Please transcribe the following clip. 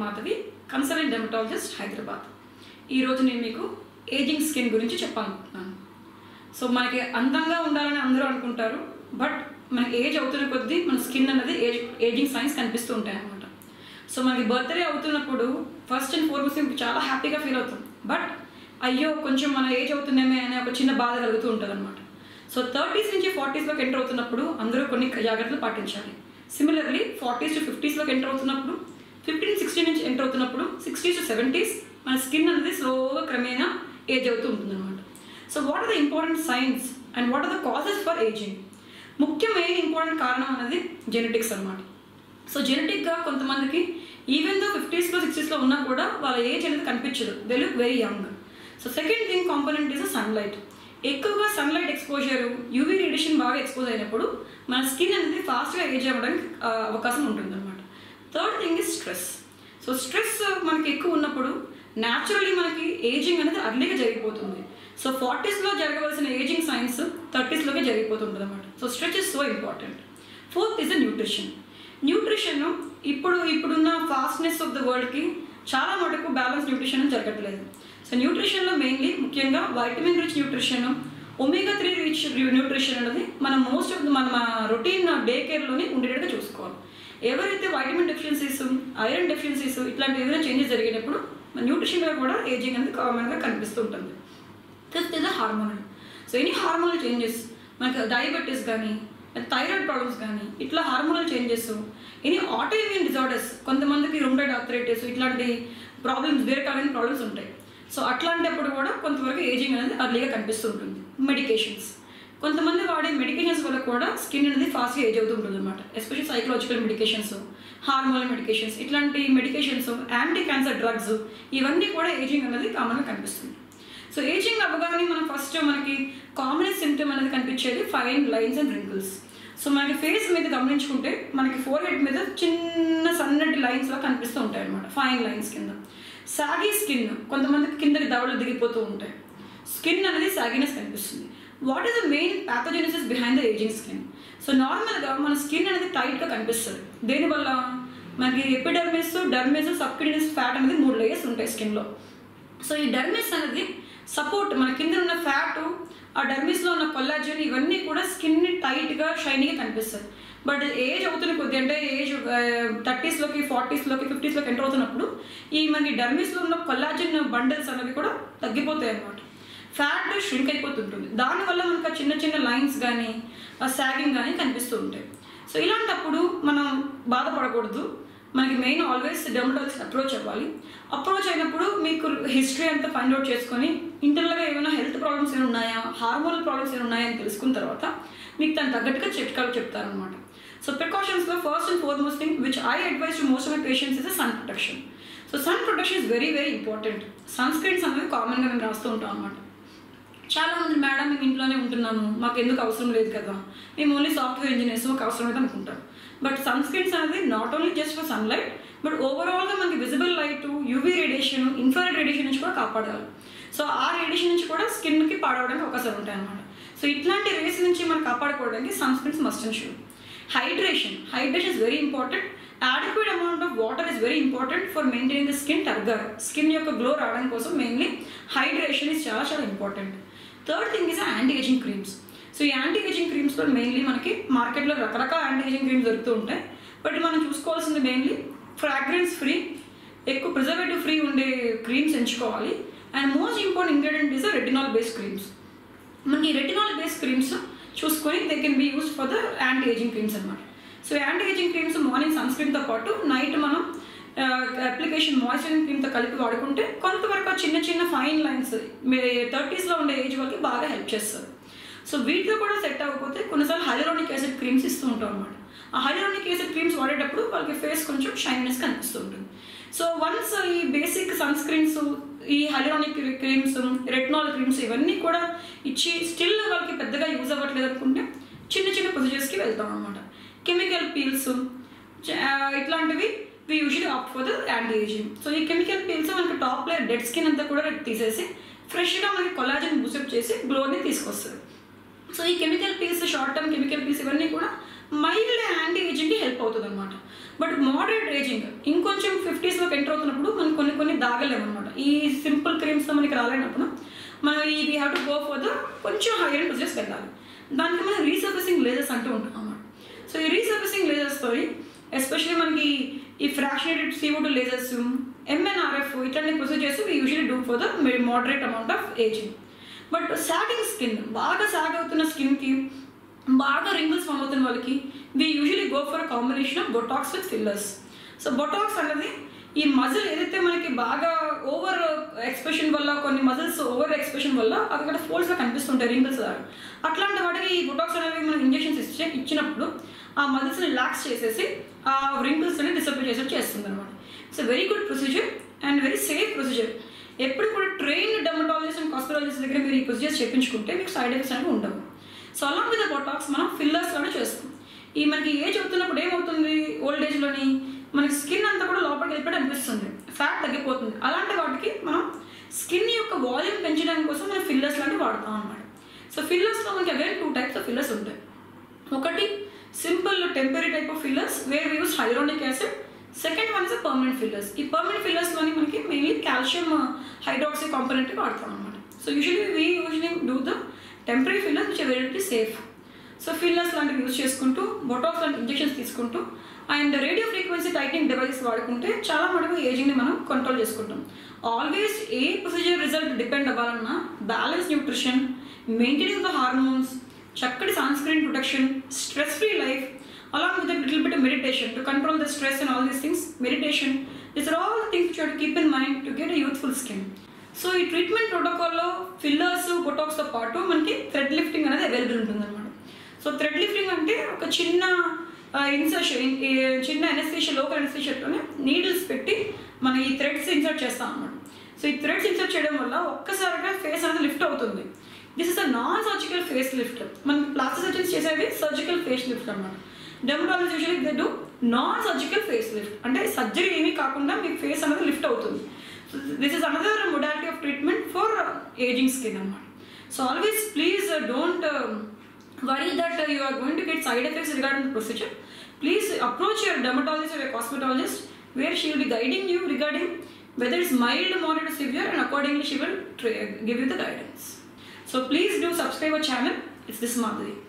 Madhavi consultant dermatologist Hyderabad ఈరోజు నేను మీకు ఏజింగ్ స్కిన్ గురించి చెప్పాలనుకుంటున్నాను సో మనకి అందంగా ఉండాలని అందరూ అనుకుంటారు బట్ మనకి ఏజ్ అవుతున్న కొద్దీ మన స్కిన్ అనేది ఏజ్ ఏజింగ్ సైన్స్ కనిపిస్తూ ఉంటాయి అనమాట సో మనకి బర్త్డే అవుతున్నప్పుడు ఫస్ట్ అండ్ ఫోర్మోస్ట్ చాలా హ్యాపీగా ఫీల్ అవుతాం బట్ అయ్యో కొంచెం మన ఏజ్ అవుతుందేమే అనే ఒక చిన్న బాధ కలుగుతూ ఉంటుంది అనమాట సో థర్టీస్ నుంచి ఫార్టీస్లోకి ఎంటర్ అవుతున్నప్పుడు అందరూ కొన్ని జాగ్రత్తలు పాటించాలి సిమిలర్లీ ఫార్టీస్ టు ఫిఫ్టీస్లోకి ఎంటర్ అవుతున్నప్పుడు ఫిఫ్టీన్ సిక్స్టీన్ నుంచి ఎంటర్ అవుతున్నప్పుడు సిక్స్టీస్ టు సెవెంటీస్ మన స్కిన్ అనేది స్లోగా క్రమేణా ఏజ్ అవుతూ ఉంటుంది అనమాట so what are the important signs and what are the causes for ageing ముఖ్యమైన ఇంపార్టెంట్ కారణం అనేది జెనెటిక్స్ అనమాట సో జెనెటిక్గా కొంతమందికి ఈవెన్ దో ఫిఫ్టీస్లో సిక్స్టీస్లో ఉన్నా కూడా వాళ్ళ ఏజ్ అనేది కనిపించదు they look very young so second thing component is sunlight ఎక్కువగా సన్లైట్ ఎక్స్పోజర్ యూవీ రేడియేషన్ బాగా ఎక్స్పోజ్ అయినప్పుడు మన స్కిన్ అనేది ఫాస్ట్గా ఏజ్ అవ్వడానికి ఆ, అవకాశం ఉంటుంది అనమాట third thing is stress so stress మనకి ఎక్కువ ఉన్నప్పుడు న్యాచురల్లీ మనకి ఏజింగ్ అనేది అర్లీగా జరిగిపోతుంది సో ఫార్టీస్లో జరగవలసిన ఏజింగ్ సైన్స్ థర్టీస్లోకే జరిగిపోతుంటుంది అనమాట so stress is so important fourth is the nutrition nutrition ఇప్పుడు ఇప్పుడున్న ఫాస్ట్నెస్ ఆఫ్ ద వరల్డ్కి చాలా మటుకు బ్యాలెన్స్ న్యూట్రిషన్ జరగట్లేదు సో న్యూట్రిషన్లో మెయిన్లీ ముఖ్యంగా vitamin rich nutrition omega three rich nutrition అనేది మనం మోస్ట్ ఆఫ్ మన రొటీన్ డే కేర్లోనే ఉండేటట్టుగా చూసుకోవాలి ఎవరైతే వైటమిన్ డెఫిషియన్సీస్ ఐరన్ డెఫిషియన్సీస్ ఇట్లాంటి ఏదైనా చేంజెస్ జరిగినప్పుడు మన న్యూట్రిషన్లో కూడా ఏజింగ్ అనేది కామన్గా కనిపిస్తూ ఉంటుంది fifth is hormonal so any hormonal changes మనకి డయాబెటీస్ కానీ థైరాయిడ్ ప్రాబ్లమ్స్ కానీ ఇట్లా hormonal changes any autoimmune disorders కొంతమందికి రుమ్డైడ్ ఆర్థరైటిస్ ఇట్లాంటి ప్రాబ్లమ్స్ దీర్ఘకాలీన ప్రాబ్లమ్స్ ఉంటాయి సో అట్లాంటప్పుడు కూడా కొంతవరకు ఏజింగ్ అనేది అర్లీగా కనిపిస్తూ ఉంటుంది మెడికేషన్స్ కొంతమంది వాడే మెడికేషన్స్ వల్ల కూడా స్కిన్ అనేది ఫాస్ట్గా ఏజ్ అవుతూ ఉంటుంది అనమాట especially psychological medications hormonal medications ఇట్లాంటి మెడికేషన్స్ యాంటీ క్యాన్సర్ డ్రగ్స్ ఇవన్నీ కూడా ఏజింగ్ అనేది కామన్గా కనిపిస్తుంది సో ఏజింగ్ అవ్వగానే మనం ఫస్ట్ మనకి కామన్ సిమ్టమ్ అనేది కనిపించేది fine lines and wrinkles so మనకి ఫేస్ మీద గమనించుకుంటే మనకి ఫోర్ హెడ్ మీద చిన్న సన్నటి లైన్స్ లా కనిపిస్తూ ఉంటాయి అనమాట ఫైన్ లైన్స్ కింద సాగీ స్కిన్ కొంతమందికి కిందకి దవడలు దిగిపోతూ ఉంటాయి స్కిన్ అనేది సాగినెస్ కనిపిస్తుంది what is the main pathogenesis behind the ageing skin so నార్మల్గా మన స్కిన్ అనేది టైట్గా కనిపిస్తుంది దేనివల్ల మనకి ఎపిడర్మిస్ డర్మిస్ సబ్కిడినిస్ ఫ్యాట్ అనేది మూడు లేయర్స్ ఉంటాయి స్కిన్లో సో ఈ డర్మిస్ అనేది సపోర్ట్ మన కింద ఉన్న ఫ్యాట్ ఆ డర్మిస్లో ఉన్న కొల్లాజన్ ఇవన్నీ కూడా స్కిన్ని టైట్గా షైనీగా కనిపిస్తుంది బట్ ఏజ్ అవుతున్న కొద్ది అంటే ఏజ్ థర్టీస్లోకి ఫార్టీస్లోకి ఫిఫ్టీస్లోకి ఎంటర్ అవుతున్నప్పుడు ఈ మనకి డర్మిస్లో ఉన్న కొల్లాజన్ బండిల్స్ అనేవి కూడా తగ్గిపోతాయి అన్నమాట ఫ్యాట్ ష్రింక్ అయిపోతుంటుంది దానివల్ల మనకు ఆ చిన్న చిన్న లైన్స్ కానీ ఆ సాగింగ్ కానీ కనిపిస్తూ ఉంటాయి సో ఇలాంటప్పుడు మనం బాధపడకూడదు మనకి మెయిన్ ఆల్వేస్ డెమటాలజిస్ట్ అప్రోచ్ అవ్వాలి అప్రోచ్ అయినప్పుడు మీకు హిస్టరీ అంతా ఫైండ్ అవుట్ చేసుకొని ఇంటర్నల్గా ఏమైనా హెల్త్ ప్రాబ్లమ్స్ ఏమైనా ఉన్నాయా హార్మోనల్ ప్రాబ్లమ్స్ ఏమైనా ఉన్నాయా అని తెలుసుకున్న తర్వాత మీకు దాని తగ్గట్టుగా చిట్కాలు చెప్తారనమాట సో ప్రికాషన్స్లో first and foremost thing which I advise to most of my patients is sun protection so sun protection is very very important sunscreens అనేది కామన్గా మేము రాస్తూ ఉంటాం అనమాట చాలా మంది మేడం మేము ఇంట్లోనే ఉంటున్నాము మాకు ఎందుకు అవసరం లేదు కదా మేము ఓన్లీ సాఫ్ట్వేర్ ఇంజనీర్స్ మాకు అవసరం లేదు అనుకుంటారు బట్ సన్ స్క్రీన్స్ అనేది not only just for sunlight but ఓవరాల్గా మనకి visible light UV radiation infrared radiation నుంచి కూడా కాపాడాలి సో ఆ రేడియేషన్ నుంచి కూడా స్కిన్కి పాడవడానికి అవకాశాలు ఉంటాయి అనమాట సో ఇట్లాంటి రేస్ నుంచి మనం కాపాడుకోవడానికి sunscreens must and sure hydration hydration is very important adequate amount of water is very important for maintaining the skin turgor skin యొక్క గ్లో రావడం కోసం మెయిన్లీ హైడ్రేషన్ ఇస్ చాలా చాలా important third thing is anti ageing creams so ఈ anti ageing క్రీమ్స్లో మెయిన్లీ మనకి మార్కెట్లో రకరకాల యాంటీ ఏజింగ్ క్రీమ్స్ దొరుకుతూ ఉంటాయి బట్ మనం చూసుకోవాల్సింది మెయిన్లీ ఫ్రాగ్రెన్స్ ఫ్రీ ఎక్కువ ప్రిజర్వేటివ్ ఫ్రీ ఉండే క్రీమ్స్ ఎంచుకోవాలి and most important ingredient is retinol based creams మనకి రెటినాల్ బేస్డ్ క్రీమ్స్ చూసుకొని they can be used for the anti ageing creams అనమాట so anti ageing creams morning sun స్క్రీన్తో పాటు night మనం application moisturising క్రీమ్తో కలిపి వాడుకుంటే కొంతవరకు ఆ చిన్న చిన్న ఫైన్ లైన్స్ థర్టీస్లో ఉండే ఏజ్ వాళ్ళకి బాగా హెల్ప్ చేస్తారు సో వీటితో కూడా సెట్ అవ్వకపోతే కొన్నిసార్లు హైలోనిక్ యాసిడ్ క్రీమ్స్ ఇస్తూ ఉంటాం అనమాట ఆ హైలోనిక్ యాసిడ్ క్రీమ్స్ వాడేటప్పుడు వాళ్ళకి ఫేస్ కొంచెం షైనెస్ కనిపిస్తూ ఉంటుంది సో వన్స్ ఈ బేసిక్ సన్ స్క్రీన్స్ ఈ హైలోనిక్ క్రీమ్స్ రెట్నాల్ క్రీమ్స్ ఇవన్నీ కూడా ఇచ్చి స్టిల్ వాళ్ళకి పెద్దగా యూజ్ అవ్వట్లేదు అనుకుంటే చిన్న చిన్న ప్రొసీజర్స్కి వెళ్తాం అనమాట కెమికల్ పీల్స్ ఇట్లాంటివి we usually opt for the anti ageing so ఈ కెమికల్ పీల్స్ మనకి టాప్ లేయర్ డెడ్ స్కిన్ అంతా కూడా తీసేసి ఫ్రెష్గా మనకి కొలాజన్ బూసప్ చేసి గ్లోని తీసుకొస్తుంది సో ఈ chemical peels short term chemical peels ఇవన్నీ కూడా మైల్డ్ యాంటీ ఏజింగ్కి హెల్ప్ అవుతుంది అనమాట బట్ మోడరేట్ ఏజింగ్ ఇంకొంచెం ఫిఫ్టీస్లోకి ఎంటర్ అవుతున్నప్పుడు మనం కొన్ని కొన్ని దాగలేము అనమాట ఈ సింపుల్ క్రీమ్స్తో మనకి రాలేనప్పుడు మనం ఈ we have to go for the కొంచెం హైయర్ ప్రొసెస్ వెళ్ళాలి దానికి మనం రీసర్ఫిసింగ్ లేజర్స్ అంటూ ఉంటాం అన్నమాట సో ఈ రీసర్ఫిసింగ్ లేజర్స్తో ఎస్పెషల్లీ మనకి ఈ ఫ్రాక్షనేటెడ్ సీఓ లేజర్స్ ఎంఎన్ఆర్ఎఫ్ ఇట్లాంటి procedures we usually do for the moderate amount of ageing but sagging skin బాగా సాగ్ అవుతున్న స్కిన్కి బాగా రింగిల్స్ ఫామ్ అవుతున్న వాళ్ళకి we usually go for combination of botox with fillers so botox అనేది ఈ muscle ఏదైతే మనకి బాగా ఓవర్ ఎక్స్ప్రెషన్ వల్ల కొన్ని మజిల్స్ ఓవర్ ఎక్స్ప్రెషన్ వల్ల అవి అక్కడ ఫోల్డ్స్లో కనిపిస్తుంటాయి రింగిల్స్ లాగా అట్లాంటి వాటికి ఈ బొటాక్స్ అనేవి మనం ఇంజెక్షన్స్ ఇచ్చే ఇచ్చినప్పుడు ఆ మజిల్స్ని రిలాక్స్ చేసేసి ఆ రింగిల్స్ అనేది డిసప్లై చేసేట్టు చేస్తుంది అనమాట it's very good procedure and very safe procedure ఎప్పుడు కూడా ట్రైన్ డెమటాలజిస్ట్ అండ్ హాస్పిటాలజిస్ట్ దగ్గర మీరు ఈ ప్రొసీజర్స్ చేయించుకుంటే మీకు సైడ్ ఎఫెక్ట్స్ అనేవి ఉండవు సో అలాంగ్ విత్ బొటాక్స్ మనం ఫిల్లర్స్ లాగా చేస్తాం ఈ మనకి ఏజ్ అవుతున్నప్పుడు ఏమవుతుంది ఓల్డ్ ఏజ్లోని మనకి స్కిన్ అంతా కూడా లోపలికి వెళ్ళిపోయి అనిపిస్తుంది ఫ్యాట్ తగ్గిపోతుంది అలాంటి వాటికి మనం స్కిన్ యొక్క వాల్యూమ్ పెంచడానికి కోసం మనం ఫిల్లర్స్ లాంటివి వాడతాం అనమాట సో ఫిల్లర్స్లో మనకి again two types of fillers ఉంటాయి ఒకటి simple temporary type of fillers where use hyaluronic acid second one is permanent fillers ఈ పర్మనెంట్ ఫిల్లర్స్లోని మనకి మెయిన్లీ కాల్షియం హైడ్రాక్సీ కాంపోనెంట్ వాడతాం అనమాట so usually we usually do the temporary fillers which very safe so fillers లాంటివి use చేసుకుంటూ botox లాంటి injections తీసుకుంటూ and radio frequency tightening device వాడుకుంటే చాలా మటుకు ఏజింగ్ని మనం కంట్రోల్ చేసుకుంటాం always a procedure result depend అవ్వాలన్నా balance nutrition maintaining the hormones చక్కటి sunscreen protection stress free life along with a little bit of meditation to control the stress and all these things meditation these are all the things you have to keep in mind to get a youthful skin so ఈ treatment ప్రోటోకాల్లో fillers బొటాక్స్తో పాటు మనకి thread lifting అనేది available ఉంటుంది అనమాట so thread lifting అంటే ఒక చిన్న ఇన్సర్షన్ చిన్న ఎనస్థీషియా లోకల్ ఎనస్థీషియాతోనే నీడిల్స్ పెట్టి మన ఈ థ్రెడ్స్ ఇన్సర్ట్ చేస్తాం అనమాట సో ఈ థ్రెడ్స్ ఇన్సర్ట్ చేయడం వల్ల ఒక్కసారిగా ఫేస్ అనేది లిఫ్ట్ అవుతుంది this is a non surgical face lift మన ప్లాస్టిక్ సర్జన్స్ చేసేది సర్జికల్ ఫేస్ లిఫ్ట్ అనమాట dermatology usually they do non surgical face lift అంటే సర్జరీ ఏమీ కాకుండా మీకు ఫేస్ అనేది లిఫ్ట్ అవుతుంది this is another modality of treatment for ageing skin అనమాట so always please don't worry that uh, you are going to get side effects regarding the procedure, please approach your dermatologist or your cosmetologist where she will be guiding you regarding whether it's mild, moderate, or severe, and accordingly she will tra- give you the guidance. So please do subscribe our channel. It's this Madhuri.